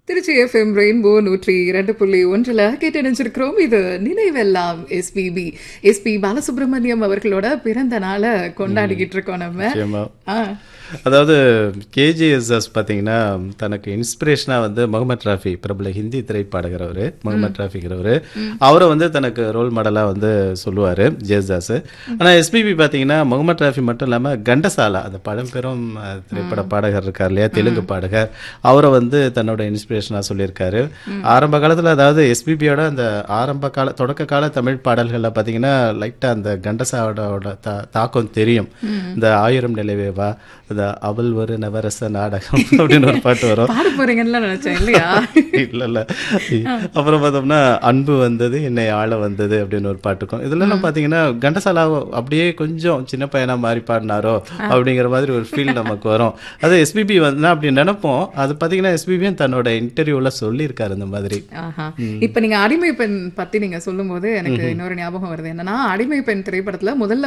Trichy FM rainbow நூற்றி இரண்டு புள்ளி ஒன்றில் கேட்டு நினைச்சிருக்கிறோம் இது நினைவெல்லாம் எஸ்பிபி எஸ்பி பாலசுப்ரமணியம் அவர்களோட பிறந்த நாளை கொண்டாடிக்கிட்டு இருக்கோம் நம்ம நிச்சயமா ஆ அதாவது கேஜிஎஸ்எஸ் பார்த்தீங்கன்னா தனக்கு இன்ஸ்பிரேஷனாக வந்து முகமது ராஃபி பிரபல ஹிந்தி திரைப்பாடகர் அவர் முகமது ராஃபிங்கிறவர் அவரை வந்து தனக்கு ரோல் மாடலாக வந்து சொல்லுவார் ஜேஸ்தாஸ் ஆனால் எஸ்பிபி பார்த்தீங்கன்னா முகமது ராஃபி மட்டும் இல்லாமல் கண்டசாலா அந்த பழம்பெரும் அஹ், திரைப்பட பாடகர் இருக்கார் இல்லையா தெலுங்கு பாடகர் அவரை வந்து தன்னோட இன்ஸ்பிரேஷனாக சொல்லியிருக்காரு ஆரம்ப காலத்தில் அதாவது எஸ்பிபியோட அந்த ஆரம்ப கால தொடக்க கால தமிழ் பாடல்களில் பார்த்தீங்கன்னா லைட்டாக அந்த கண்டசாவோட தா தாக்கம் தெரியும் இந்த ஆயிரம் நிலைவேவா இந்த அவள் ஒரு நவரச நாடகம் அப்படின்னு ஒரு பாட்டு வரும் பாட போறீங்கன்னு நினைச்சேன் இல்லையா இல்ல இல்ல அப்புறம் பார்த்தோம்னா அன்பு வந்தது என்னை ஆள வந்தது அப்படின்னு ஒரு பாட்டு இருக்கும் இதுலலாம் பாத்தீங்கன்னா கண்டசாலா அப்படியே கொஞ்சம் சின்ன பையனா மாறி பாடினாரோ அப்படிங்கிற மாதிரி ஒரு ஃபீல் நமக்கு வரும் அது எஸ்பிபி வந்து அப்படி நினைப்போம் அது பாத்தீங்கன்னா எஸ்பிபியும் தன்னோட இன்டர்வியூல சொல்லியிருக்காரு இந்த மாதிரி ஆஹா இப்ப நீங்க அடிமை பெண் பத்தி நீங்க சொல்லும்போது எனக்கு இன்னொரு ஞாபகம் வருது என்னன்னா அடிமை பெண் திரைப்படத்துல முதல்ல